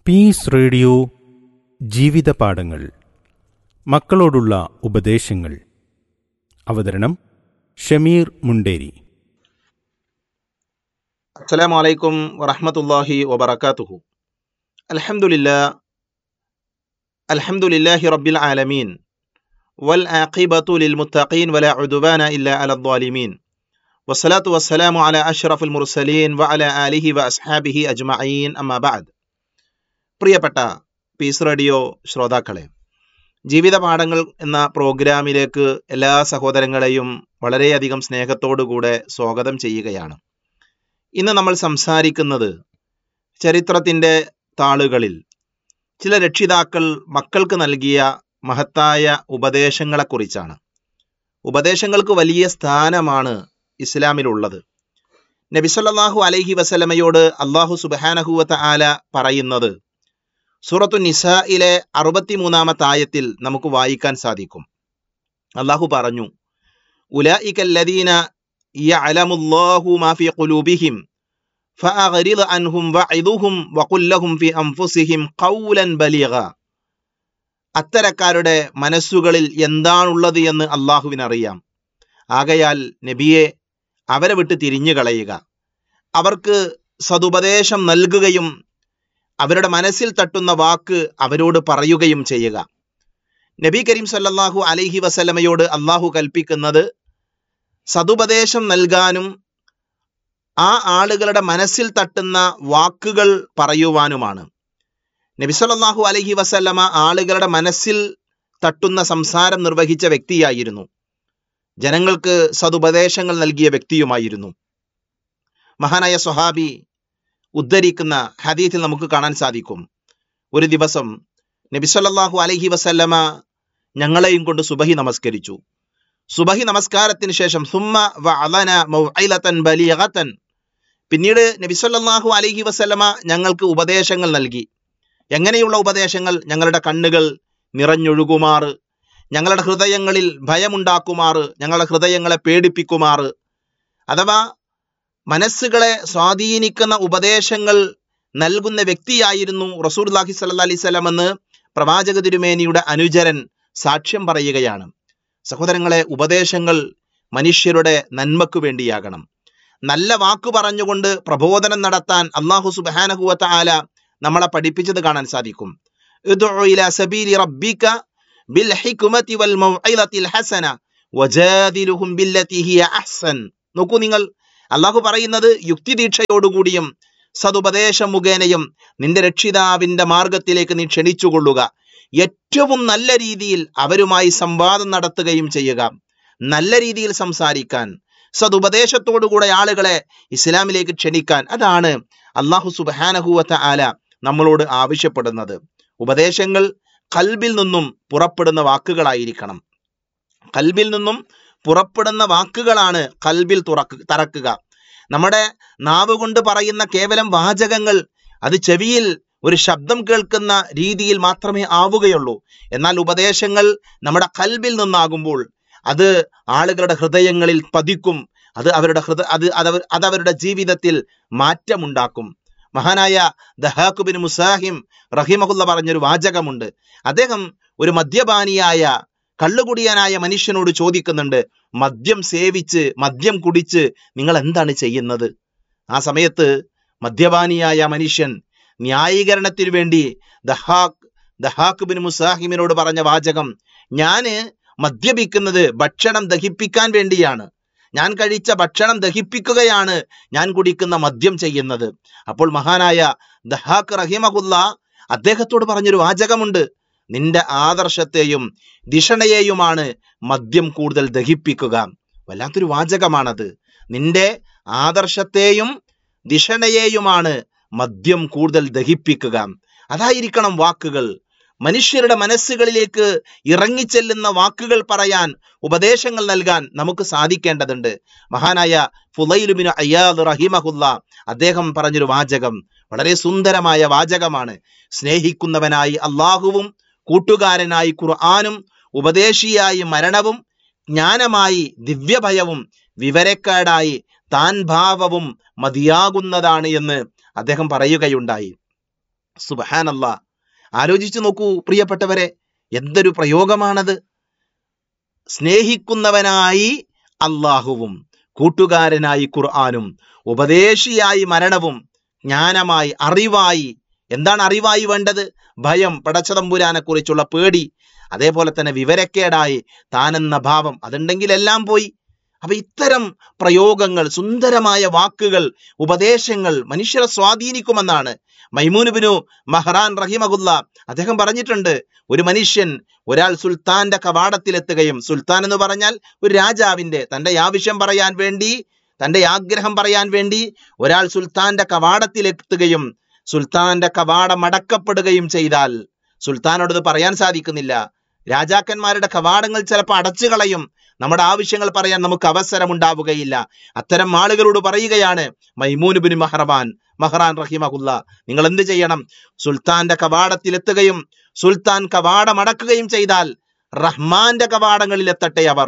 piece radio ജീവിതപാഠങ്ങൾ മക്കളോടുള്ള ഉപദേശങ്ങൾ അവതരണം ഷമീർ മുണ്ടേരി അസ്സലാമു അലൈക്കും വറഹ്മത്തുള്ളാഹി വബറകാതുഹു അൽഹംദുലില്ലാ അൽഹംദുലില്ലാഹി റബ്ബിൽ ആലമീൻ വൽ ആഖിബത്തു ലിൽ മുത്തഖീൻ വലാ ഉദ്വാന ഇല്ലാ അലൽ ളാലിമീൻ വസ്സലാത്തു വസ്സലാമു അലാ അഷ്റഫുൽ മുർസലീൻ വഅലാ ആലിഹി വഅസ്ഹാബിഹി അജ്മഈൻ അമ്മാ ബഅദ് പ്രിയപ്പെട്ട പീസ് റേഡിയോ ശ്രോതാക്കളെ ജീവിത പാഠങ്ങൾ എന്ന പ്രോഗ്രാമിലേക്ക് എല്ലാ സഹോദരങ്ങളെയും വളരെയധികം സ്നേഹത്തോടുകൂടെ സ്വാഗതം ചെയ്യുകയാണ് ഇന്ന് നമ്മൾ സംസാരിക്കുന്നത് ചരിത്രത്തിൻ്റെ താളുകളിൽ ചില രക്ഷിതാക്കൾ മക്കൾക്ക് നൽകിയ മഹത്തായ ഉപദേശങ്ങളെക്കുറിച്ചാണ് ഉപദേശങ്ങൾക്ക് വലിയ സ്ഥാനമാണ് ഇസ്ലാമിലുള്ളത് നബിസല്ലാഹു അലൈഹി വസലമയോട് അള്ളാഹു സുബാനഹുവത്ത ആല പറയുന്നത് സൂറത്തു നിസയിലെ അറുപത്തിമൂന്നാമത്തെ ആയത്തിൽ നമുക്ക് വായിക്കാൻ സാധിക്കും അള്ളാഹു പറഞ്ഞു ഉലഇകല്ലദീന യഅലമുല്ലാഹു മാ ഫീ ഖുലൂബിഹിം ഫഅഗ്രിദ് അൻഹും വഇദുഹും വഖുൽ ലഹും ഫീ അൻഫുസിഹിം ഖൗലൻ ബലീഗ അത്തരക്കാരുടെ മനസ്സുകളിൽ എന്താണുള്ളത് എന്ന് അള്ളാഹുവിനറിയാം ആകയാൽ നബിയെ അവരെ വിട്ട് തിരിഞ്ഞു കളയുക അവർക്ക് സതുപദേശം നൽകുകയും അവരുടെ മനസ്സിൽ തട്ടുന്ന വാക്ക് അവരോട് പറയുകയും ചെയ്യുക നബി കരീം സല്ലല്ലാഹു അലൈഹി വസല്ലമയോട് അള്ളാഹു കൽപ്പിക്കുന്നത് സതുപദേശം നൽകാനും ആ ആളുകളുടെ മനസ്സിൽ തട്ടുന്ന വാക്കുകൾ പറയുവാനുമാണ് നബി സല്ലല്ലാഹു അലൈഹി വസല്ലമ ആളുകളുടെ മനസ്സിൽ തട്ടുന്ന സംസാരം നിർവഹിച്ച വ്യക്തിയായിരുന്നു ജനങ്ങൾക്ക് സതുപദേശങ്ങൾ നൽകിയ വ്യക്തിയുമായിരുന്നു മഹാനായ സ്വഹാബി ഉദ്ധരിക്കുന്ന ഹദീത്തിൽ നമുക്ക് കാണാൻ സാധിക്കും ഒരു ദിവസം നബി സല്ലല്ലാഹു അലൈഹി വസല്ലമ ഞങ്ങളെയും കൊണ്ട് സുബഹി നമസ്കരിച്ചു സുബഹി നമസ്കാരത്തിന് ശേഷം സുമ്മ വഅലന മൗഇലതൻ ബലീഗതൻ പിന്നീട് നബി സല്ലല്ലാഹു അലൈഹി വസല്ലമ ഞങ്ങൾക്ക് ഉപദേശങ്ങൾ നൽകി എങ്ങനെയുള്ള ഉപദേശങ്ങൾ ഞങ്ങളുടെ കണ്ണുകൾ നിറഞ്ഞൊഴുകുമാറ് ഞങ്ങളുടെ ഹൃദയങ്ങളിൽ ഭയമുണ്ടാക്കുമാറ് ഞങ്ങളുടെ ഹൃദയങ്ങളെ പേടിപ്പിക്കുമാറ് അഥവാ മനസ്സുകളെ സ്വാധീനിക്കുന്ന ഉപദേശങ്ങൾ നൽകുന്ന വ്യക്തിയായിരുന്നു റസൂർലാഹി സല്ല അലൈഹി സ്വലം എന്ന് പ്രവാചക തിരുമേനിയുടെ അനുചരൻ സാക്ഷ്യം പറയുകയാണ് സഹോദരങ്ങളെ ഉപദേശങ്ങൾ മനുഷ്യരുടെ നന്മക്ക് വേണ്ടിയാകണം നല്ല വാക്കു പറഞ്ഞുകൊണ്ട് പ്രബോധനം നടത്താൻ അള്ളാഹു സുബാനഹുവത്ത ആല നമ്മളെ പഠിപ്പിച്ചത് കാണാൻ സാധിക്കും ഇദ്ഉ ഇലാ സബീലി റബ്ബിക ബിൽ ഹിക്മതി വൽ മൗഇലത്തിൽ ഹസന വജാദിലുഹും ബില്ലതി ഹിയ അഹ്സൻ നോക്കൂ നിങ്ങൾ അള്ളാഹു പറയുന്നത് യുക്തിദീക്ഷയോടുകൂടിയും സതുപദേശം മുഖേനയും നിന്റെ രക്ഷിതാവിന്റെ മാർഗത്തിലേക്ക് നീ ക്ഷണിച്ചുകൊള്ളുക ഏറ്റവും നല്ല രീതിയിൽ അവരുമായി സംവാദം നടത്തുകയും ചെയ്യുക നല്ല രീതിയിൽ സംസാരിക്കാൻ സതുപദേശത്തോടുകൂടെ ആളുകളെ ഇസ്ലാമിലേക്ക് ക്ഷണിക്കാൻ അതാണ് അള്ളാഹു സുബാനഹുവത്ത ആല നമ്മളോട് ആവശ്യപ്പെടുന്നത് ഉപദേശങ്ങൾ കൽബിൽ നിന്നും പുറപ്പെടുന്ന വാക്കുകളായിരിക്കണം കൽബിൽ നിന്നും പുറപ്പെടുന്ന വാക്കുകളാണ് കൽബിൽ തുറക്ക് തറക്കുക നമ്മുടെ നാവ് കൊണ്ട് പറയുന്ന കേവലം വാചകങ്ങൾ അത് ചെവിയിൽ ഒരു ശബ്ദം കേൾക്കുന്ന രീതിയിൽ മാത്രമേ ആവുകയുള്ളൂ എന്നാൽ ഉപദേശങ്ങൾ നമ്മുടെ കൽബിൽ നിന്നാകുമ്പോൾ അത് ആളുകളുടെ ഹൃദയങ്ങളിൽ പതിക്കും അത് അവരുടെ ഹൃദയ അത് അത് അവരുടെ ജീവിതത്തിൽ മാറ്റമുണ്ടാക്കും മഹാനായ ദഹാഖുബിൻ മുസാഹിം റഹിമഹുല്ല പറഞ്ഞൊരു വാചകമുണ്ട് അദ്ദേഹം ഒരു മദ്യപാനിയായ കള്ളുകുടിയനായ മനുഷ്യനോട് ചോദിക്കുന്നുണ്ട് മദ്യം സേവിച്ച് മദ്യം കുടിച്ച് നിങ്ങൾ എന്താണ് ചെയ്യുന്നത് ആ സമയത്ത് മദ്യപാനിയായ മനുഷ്യൻ ന്യായീകരണത്തിന് വേണ്ടി ദഹാഖ് ദഹാഖ് ബിൻ മുസാഹിമിനോട് പറഞ്ഞ വാചകം ഞാന് മദ്യപിക്കുന്നത് ഭക്ഷണം ദഹിപ്പിക്കാൻ വേണ്ടിയാണ് ഞാൻ കഴിച്ച ഭക്ഷണം ദഹിപ്പിക്കുകയാണ് ഞാൻ കുടിക്കുന്ന മദ്യം ചെയ്യുന്നത് അപ്പോൾ മഹാനായ ദഹാഖ് റഹിമഹുല്ല അദ്ദേഹത്തോട് പറഞ്ഞൊരു വാചകമുണ്ട് നിന്റെ ആദർശത്തെയും ദിഷണയെയുമാണ് മദ്യം കൂടുതൽ ദഹിപ്പിക്കുക വല്ലാത്തൊരു വാചകമാണത് നിന്റെ ആദർശത്തെയും ദിഷണയെയുമാണ് മദ്യം കൂടുതൽ ദഹിപ്പിക്കുക അതായിരിക്കണം വാക്കുകൾ മനുഷ്യരുടെ മനസ്സുകളിലേക്ക് ഇറങ്ങിച്ചെല്ലുന്ന വാക്കുകൾ പറയാൻ ഉപദേശങ്ങൾ നൽകാൻ നമുക്ക് സാധിക്കേണ്ടതുണ്ട് മഹാനായ ഫുലൈലുബിന് അയ്യാദ് റഹിമഹുല്ല അദ്ദേഹം പറഞ്ഞൊരു വാചകം വളരെ സുന്ദരമായ വാചകമാണ് സ്നേഹിക്കുന്നവനായി അള്ളാഹുവും കൂട്ടുകാരനായി ഖുർആാനും ഉപദേശിയായി മരണവും ജ്ഞാനമായി ദിവ്യഭയവും വിവരക്കേടായി താൻ ഭാവവും മതിയാകുന്നതാണ് എന്ന് അദ്ദേഹം പറയുകയുണ്ടായി സുബഹാനല്ല ആലോചിച്ചു നോക്കൂ പ്രിയപ്പെട്ടവരെ എന്തൊരു പ്രയോഗമാണത് സ്നേഹിക്കുന്നവനായി അള്ളാഹുവും കൂട്ടുകാരനായി ഖുർആാനും ഉപദേശിയായി മരണവും ജ്ഞാനമായി അറിവായി എന്താണ് അറിവായി വേണ്ടത് ഭയം പടച്ചതമ്പുരാനെ കുറിച്ചുള്ള പേടി അതേപോലെ തന്നെ വിവരക്കേടായി താനെന്ന ഭാവം അതുണ്ടെങ്കിൽ എല്ലാം പോയി അപ്പൊ ഇത്തരം പ്രയോഗങ്ങൾ സുന്ദരമായ വാക്കുകൾ ഉപദേശങ്ങൾ മനുഷ്യരെ സ്വാധീനിക്കുമെന്നാണ് മൈമൂനുബിനു മഹ്റാൻ റഹിമകുല്ല അദ്ദേഹം പറഞ്ഞിട്ടുണ്ട് ഒരു മനുഷ്യൻ ഒരാൾ സുൽത്താന്റെ കവാടത്തിലെത്തുകയും സുൽത്താൻ എന്ന് പറഞ്ഞാൽ ഒരു രാജാവിന്റെ തന്റെ ആവശ്യം പറയാൻ വേണ്ടി തന്റെ ആഗ്രഹം പറയാൻ വേണ്ടി ഒരാൾ സുൽത്താന്റെ കവാടത്തിലെത്തുകയും സുൽത്താന്റെ കവാടം അടക്കപ്പെടുകയും ചെയ്താൽ സുൽത്താനോട് ഇത് പറയാൻ സാധിക്കുന്നില്ല രാജാക്കന്മാരുടെ കവാടങ്ങൾ ചിലപ്പോൾ അടച്ചു കളയും നമ്മുടെ ആവശ്യങ്ങൾ പറയാൻ നമുക്ക് അവസരമുണ്ടാവുകയില്ല അത്തരം ആളുകളോട് പറയുകയാണ് മൈമൂനുബിൻ മഹ്റബാൻ മഹ്റാൻ റഹിമഹുല്ല നിങ്ങൾ എന്ത് ചെയ്യണം സുൽത്താന്റെ കവാടത്തിലെത്തുകയും സുൽത്താൻ കവാടം അടക്കുകയും ചെയ്താൽ റഹ്മാന്റെ കവാടങ്ങളിൽ എത്തട്ടെ അവർ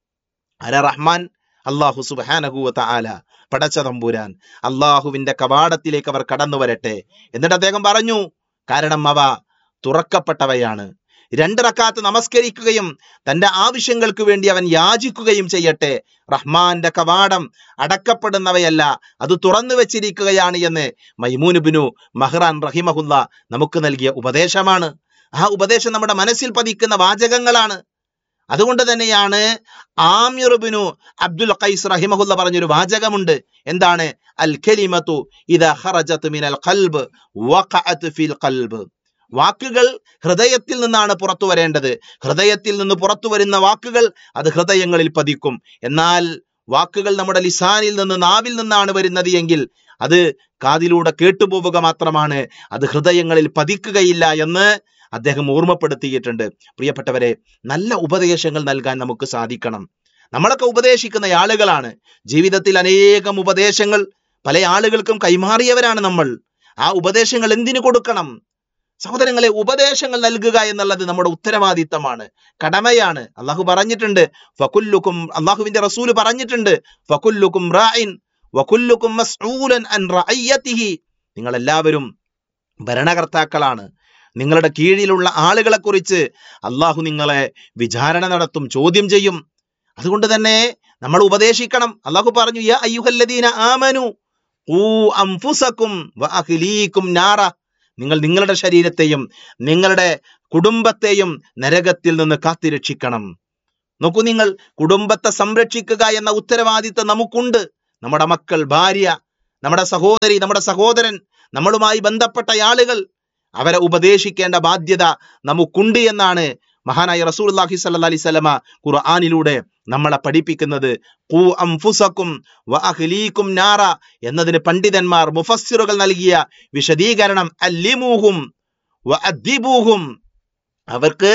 അര റഹ്മാൻ അള്ളാഹു സുബാനഹുവ ആല പടച്ച തമ്പുരാൻ അള്ളാഹുവിന്റെ കവാടത്തിലേക്ക് അവർ കടന്നു വരട്ടെ എന്നിട്ട് അദ്ദേഹം പറഞ്ഞു കാരണം അവ തുറക്കപ്പെട്ടവയാണ് രണ്ട് റക്കാത്ത് നമസ്കരിക്കുകയും തന്റെ ആവശ്യങ്ങൾക്ക് വേണ്ടി അവൻ യാചിക്കുകയും ചെയ്യട്ടെ റഹ്മാന്റെ കവാടം അടക്കപ്പെടുന്നവയല്ല അത് തുറന്നു വെച്ചിരിക്കുകയാണ് എന്ന് മൈമൂനുബിനു മഹ്റാൻ റഹിമഹുല്ല നമുക്ക് നൽകിയ ഉപദേശമാണ് ആ ഉപദേശം നമ്മുടെ മനസ്സിൽ പതിക്കുന്ന വാചകങ്ങളാണ് അതുകൊണ്ട് തന്നെയാണ് ആമിറുബിനു അബ്ദുൽ ഖൈസ് റഹിമഹുല്ല പറഞ്ഞൊരു വാചകമുണ്ട് എന്താണ് അൽ കലിമത്തു ഇദ ഖറജത് മിനൽ ഖൽബ് വഖഅത് ഫിൽ ഖൽബ് വാക്കുകൾ ഹൃദയത്തിൽ നിന്നാണ് പുറത്തു വരേണ്ടത് ഹൃദയത്തിൽ നിന്ന് പുറത്തു വരുന്ന വാക്കുകൾ അത് ഹൃദയങ്ങളിൽ പതിക്കും എന്നാൽ വാക്കുകൾ നമ്മുടെ ലിസാനിൽ നിന്ന് നാവിൽ നിന്നാണ് വരുന്നത് എങ്കിൽ അത് കാതിലൂടെ കേട്ടുപോവുക മാത്രമാണ് അത് ഹൃദയങ്ങളിൽ പതിക്കുകയില്ല എന്ന് അദ്ദേഹം ഓർമ്മപ്പെടുത്തിയിട്ടുണ്ട് പ്രിയപ്പെട്ടവരെ നല്ല ഉപദേശങ്ങൾ നൽകാൻ നമുക്ക് സാധിക്കണം നമ്മളൊക്കെ ഉപദേശിക്കുന്ന ആളുകളാണ് ജീവിതത്തിൽ അനേകം ഉപദേശങ്ങൾ പല ആളുകൾക്കും കൈമാറിയവരാണ് നമ്മൾ ആ ഉപദേശങ്ങൾ എന്തിനു കൊടുക്കണം സഹോദരങ്ങളെ ഉപദേശങ്ങൾ നൽകുക എന്നുള്ളത് നമ്മുടെ ഉത്തരവാദിത്തമാണ് കടമയാണ് അള്ളാഹു പറഞ്ഞിട്ടുണ്ട് ഫകുല്ലുക്കും അള്ളാഹുവിന്റെ റസൂല് പറഞ്ഞിട്ടുണ്ട് ഫകുല്ലുക്കും റായിൻ വകുല്ലുക്കും മസ്ഊലൻ അൻ റഅയ്യതിഹി നിങ്ങൾ എല്ലാവരും ഭരണകർത്താക്കളാണ് നിങ്ങളുടെ കീഴിലുള്ള ആളുകളെ കുറിച്ച് അള്ളാഹു നിങ്ങളെ വിചാരണ നടത്തും ചോദ്യം ചെയ്യും അതുകൊണ്ട് തന്നെ നമ്മൾ ഉപദേശിക്കണം അള്ളാഹു പറഞ്ഞു യാ അയ്യുഹല്ലദീന ആമനു ഊ അംഫുസക്കും വ അഹ്ലീക്കും നാറ നിങ്ങൾ നിങ്ങളുടെ ശരീരത്തെയും നിങ്ങളുടെ കുടുംബത്തെയും നരകത്തിൽ നിന്ന് കാത്തിരക്ഷിക്കണം നോക്കൂ നിങ്ങൾ കുടുംബത്തെ സംരക്ഷിക്കുക എന്ന ഉത്തരവാദിത്തം നമുക്കുണ്ട് നമ്മുടെ മക്കൾ ഭാര്യ നമ്മുടെ സഹോദരി നമ്മുടെ സഹോദരൻ നമ്മളുമായി ബന്ധപ്പെട്ട ആളുകൾ അവരെ ഉപദേശിക്കേണ്ട ബാധ്യത നമുക്കുണ്ട് എന്നാണ് മഹാനായ റസൂൽഹി സല്ല അലൈഹി സ്വലമ ഖുർആാനിലൂടെ നമ്മളെ പഠിപ്പിക്കുന്നത് ഖൂ അംഫുസക്കും വ അഹ്ലീക്കും നാറ എന്നതിന് പണ്ഡിതന്മാർ മുഫസ്സിറുകൾ നൽകിയ വിശദീകരണം അല്ലിമൂഹും വ അദ്ദിബൂഹും അവർക്ക്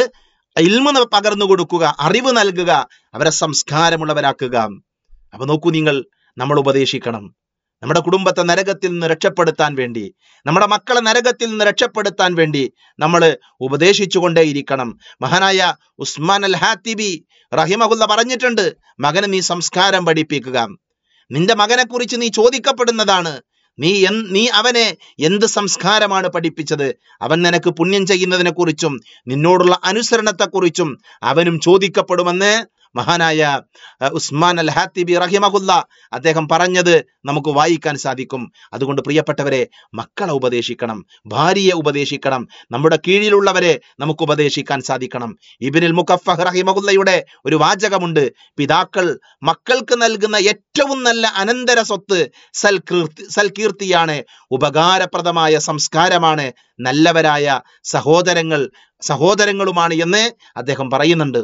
ഇൽമ പകർന്നു കൊടുക്കുക അറിവ് നൽകുക അവരെ സംസ്കാരമുള്ളവരാക്കുക അപ്പൊ നോക്കൂ നിങ്ങൾ നമ്മൾ ഉപദേശിക്കണം നമ്മുടെ കുടുംബത്തെ നരകത്തിൽ നിന്ന് രക്ഷപ്പെടുത്താൻ വേണ്ടി നമ്മുടെ മക്കളെ നരകത്തിൽ നിന്ന് രക്ഷപ്പെടുത്താൻ വേണ്ടി നമ്മൾ ഉപദേശിച്ചുകൊണ്ടേയിരിക്കണം മഹാനായ ഉസ്മാൻ അൽ ഹാത്തിബി റഹിമഹുല്ല പറഞ്ഞിട്ടുണ്ട് മകന് നീ സംസ്കാരം പഠിപ്പിക്കുക നിന്റെ മകനെ കുറിച്ച് നീ ചോദിക്കപ്പെടുന്നതാണ് നീ എൻ നീ അവനെ എന്ത് സംസ്കാരമാണ് പഠിപ്പിച്ചത് അവൻ നിനക്ക് പുണ്യം ചെയ്യുന്നതിനെ കുറിച്ചും നിന്നോടുള്ള അനുസരണത്തെക്കുറിച്ചും അവനും ചോദിക്കപ്പെടുമെന്ന് മഹാനായ അഹ്, ഉസ്മാൻ അൽ ഹാത്തിബി റഹിമഹുല്ല അദ്ദേഹം പറഞ്ഞത് നമുക്ക് വായിക്കാൻ സാധിക്കും അതുകൊണ്ട് പ്രിയപ്പെട്ടവരെ മക്കളെ ഉപദേശിക്കണം ഭാര്യയെ ഉപദേശിക്കണം നമ്മുടെ കീഴിലുള്ളവരെ നമുക്ക് ഉപദേശിക്കാൻ സാധിക്കണം ഇബിനിൽ മുക്കഫഹ് റഹിമഹുല്ലയുടെ ഒരു വാചകമുണ്ട് പിതാക്കൾ മക്കൾക്ക് നൽകുന്ന ഏറ്റവും നല്ല അനന്തര സ്വത്ത് സൽകീർത്തി സൽകീർത്തിയാണ് ഉപകാരപ്രദമായ സംസ്കാരമാണ് നല്ലവരായ സഹോദരങ്ങൾ സഹോദരങ്ങളുമാണ് എന്ന് അദ്ദേഹം പറയുന്നുണ്ട്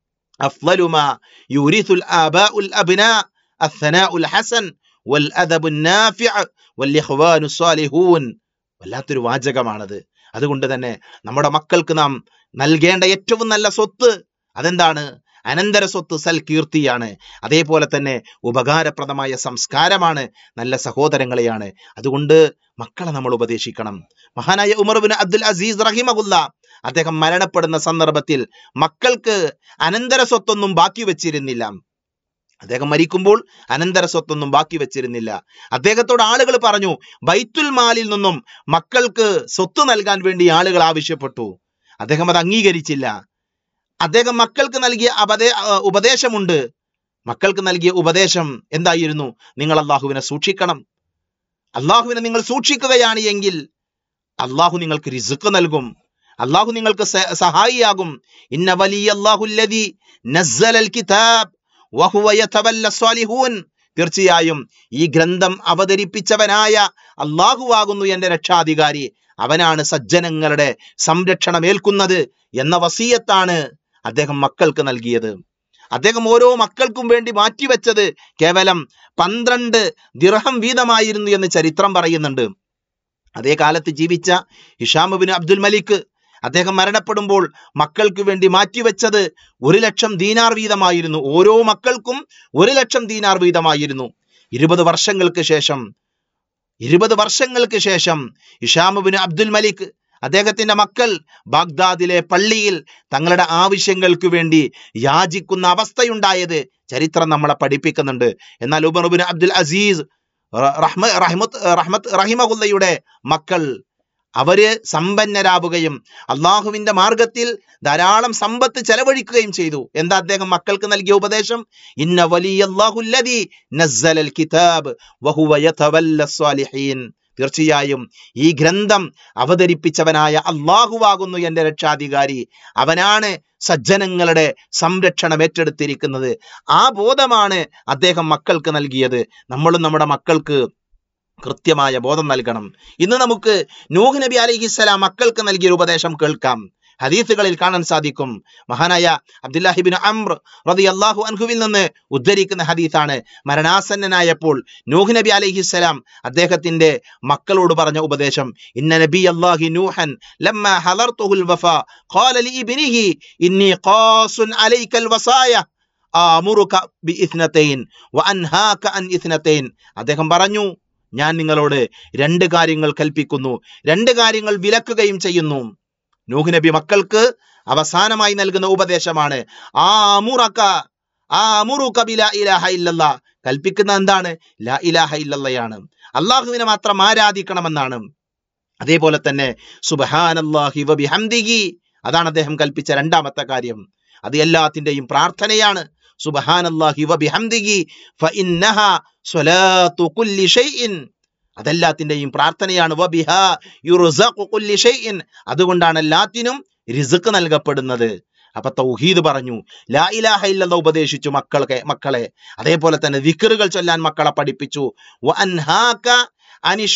أفضل ما يورث الآباء الأبناء الثناء الحسن والأدب النافع والإخوان الصالحون വല്ലാത്തൊരു വാചകമാണത് അതുകൊണ്ട് തന്നെ നമ്മുടെ മക്കൾക്ക് നാം നൽകേണ്ട ഏറ്റവും നല്ല സ്വത്ത് അതെന്താണ് അനന്തര സ്വത്ത് സൽകീർത്തിയാണ് അതേപോലെ തന്നെ ഉപകാരപ്രദമായ സംസ്കാരമാണ് നല്ല സഹോദരങ്ങളെയാണ് അതുകൊണ്ട് മക്കളെ നമ്മൾ ഉപദേശിക്കണം മഹാനായ ഉമർബിൻ അബ്ദുൽ അസീസ് റഹിമകുല്ല അദ്ദേഹം മരണപ്പെടുന്ന സന്ദർഭത്തിൽ മക്കൾക്ക് അനന്തര സ്വത്തൊന്നും ബാക്കി വെച്ചിരുന്നില്ല അദ്ദേഹം മരിക്കുമ്പോൾ അനന്തര സ്വത്തൊന്നും ബാക്കി വെച്ചിരുന്നില്ല അദ്ദേഹത്തോട് ആളുകൾ പറഞ്ഞു ബൈത്തുൽ മാലിൽ നിന്നും മക്കൾക്ക് സ്വത്ത് നൽകാൻ വേണ്ടി ആളുകൾ ആവശ്യപ്പെട്ടു അദ്ദേഹം അത് അംഗീകരിച്ചില്ല അദ്ദേഹം മക്കൾക്ക് നൽകിയ അപദേ ആ, ഉപദേശമുണ്ട് മക്കൾക്ക് നൽകിയ ഉപദേശം എന്തായിരുന്നു നിങ്ങൾ അള്ളാഹുവിനെ സൂക്ഷിക്കണം അള്ളാഹുവിനെ നിങ്ങൾ സൂക്ഷിക്കുകയാണ് എങ്കിൽ അള്ളാഹു നിങ്ങൾക്ക് റിസുക്ക് നൽകും അള്ളാഹു നിങ്ങൾക്ക് സ- സഹായിയാകും ഇന്ന വലിയ അള്ളാഹുല്ലതി നസ്സലൽ കിതാബ് വഹുവ യതവല്ല സ്വാലിഹൂൻ തീർച്ചയായും ഈ ഗ്രന്ഥം അവതരിപ്പിച്ചവനായ അള്ളാഹുവാകുന്നു എന്റെ രക്ഷാധികാരി അവനാണ് സജ്ജനങ്ങളുടെ സംരക്ഷണം ഏൽക്കുന്നത് എന്ന വസീയത്താണ് അദ്ദേഹം മക്കൾക്ക് നൽകിയത് അദ്ദേഹം ഓരോ മക്കൾക്കും വേണ്ടി മാറ്റിവെച്ചത് കേവലം പന്ത്രണ്ട് ദിർഹം വീതമായിരുന്നു എന്ന് ചരിത്രം പറയുന്നുണ്ട് അതേ കാലത്ത് ജീവിച്ച ഹിഷാമുബിൻ അബ്ദുൽ മലിക് അദ്ദേഹം മരണപ്പെടുമ്പോൾ മക്കൾക്ക് വേണ്ടി മാറ്റിവെച്ചത് ഒരു ലക്ഷം ദീനാർ വീതമായിരുന്നു ഓരോ മക്കൾക്കും ഒരു ലക്ഷം ദീനാർ വീതമായിരുന്നു ഇരുപത് വർഷങ്ങൾക്ക് ശേഷം ഇരുപത് വർഷങ്ങൾക്ക് ശേഷം ഇഷാമുബിൻ അബ്ദുൽ മലിക് അദ്ദേഹത്തിന്റെ മക്കൾ ബാഗ്ദാദിലെ പള്ളിയിൽ തങ്ങളുടെ ആവശ്യങ്ങൾക്ക് വേണ്ടി യാചിക്കുന്ന അവസ്ഥയുണ്ടായത് ചരിത്രം നമ്മളെ പഠിപ്പിക്കുന്നുണ്ട് എന്നാൽ ഉബർബിൻ അബ്ദുൽ അസീസ് റ- റഹ്മ റഹ്മത്ത് റഹ്മത്ത് റഹിമഹുല്ലയുടെ മക്കൾ അവര് സമ്പന്നരാവുകയും അള്ളാഹുവിന്റെ മാർഗത്തിൽ ധാരാളം സമ്പത്ത് ചെലവഴിക്കുകയും ചെയ്തു എന്താ അദ്ദേഹം മക്കൾക്ക് നൽകിയ ഉപദേശം ഇന്ന വലിയല്ലാഹുല്ലദീ നസ്സലൽ കിതാബ് വഹുവ യതവല്ല സ്വാലിഹീൻ തീർച്ചയായും ഈ ഗ്രന്ഥം അവതരിപ്പിച്ചവനായ അള്ളാഹുവാകുന്നു എന്റെ രക്ഷാധികാരി അവനാണ് സജ്ജനങ്ങളുടെ സംരക്ഷണം ഏറ്റെടുത്തിരിക്കുന്നത് ആ ബോധമാണ് അദ്ദേഹം മക്കൾക്ക് നൽകിയത് നമ്മളും നമ്മുടെ മക്കൾക്ക് കൃത്യമായ ബോധം നൽകണം ഇന്ന് നമുക്ക് നൂഹ് നബി അലൈഹിസ്സലാം മക്കൾക്ക് നൽകിയ ഒരു ഉപദേശം കേൾക്കാം ഹദീസുകളിൽ കാണാൻ സാധിക്കും മഹാനായ അബ്ദുല്ലാഹിബിൻ അംർ റതി അള്ളാഹു അൻഹുവിൽ നിന്ന് ഉദ്ധരിക്കുന്ന ഹദീസാണ് മരണാസന്നനായപ്പോൾ നൂഹ് നബി അലൈഹിസ്സലാം അദ്ദേഹത്തിന്റെ മക്കളോട് പറഞ്ഞ ഉപദേശം ഇന്ന നബി അല്ലാഹി നൂഹൻ ലമ്മ ഹലർത്തുഹുൽ വഫ ഖാല ലി ഇബ്നിഹി ഇന്നി ഖാസുൻ അലൈക്കൽ വസായ ആമുറുക ബി ഇത്നതൈൻ വ അൻഹാക അൻ ഇത്നതൈൻ അദ്ദേഹം പറഞ്ഞു ഞാൻ നിങ്ങളോട് രണ്ട് കാര്യങ്ങൾ കൽപ്പിക്കുന്നു രണ്ട് കാര്യങ്ങൾ വിലക്കുകയും ചെയ്യുന്നു നൂഹ് നബി മക്കൾക്ക് അവസാനമായി നൽകുന്ന ഉപദേശമാണ് ആ അമുറക്ക ആ അമുറുക ബി ലാ ഇലാഹ ഇല്ലല്ലാ കൽപ്പിക്കുന്ന എന്താണ് ലാ ഇലാഹ ഇല്ലല്ലയാണ് അള്ളാഹുവിനെ മാത്രം ആരാധിക്കണമെന്നാണ് അതേപോലെ തന്നെ സുബ്ഹാനല്ലാഹി വ ബിഹംദിഹി അതാണ് അദ്ദേഹം കൽപ്പിച്ച രണ്ടാമത്തെ കാര്യം അത് എല്ലാത്തിന്റെയും പ്രാർത്ഥനയാണ് സുബ്ഹാനല്ലാഹി വ ബിഹംദിഹി ഫഇന്നഹ സ്വലാത്തു കുല്ലി ഷൈഇൻ അതെല്ലാത്തിന്റെയും പ്രാർത്ഥനയാണ് വബിഹ യുർസഖു കുല്ലി ഷൈഇൻ അതുകൊണ്ടാണ് എല്ലാത്തിനും റിസ്ക് നൽകപ്പെടുന്നത് അപ്പൊ തൗഹീദ് പറഞ്ഞു ലാ ഇലാഹ ഇല്ലല്ലാഹ് ഉപദേശിച്ചു മക്കളെ മക്കളെ അതേപോലെ തന്നെ വിക്റുകൾ ചൊല്ലാൻ മക്കളെ പഠിപ്പിച്ചു വ അൻഹാക അനി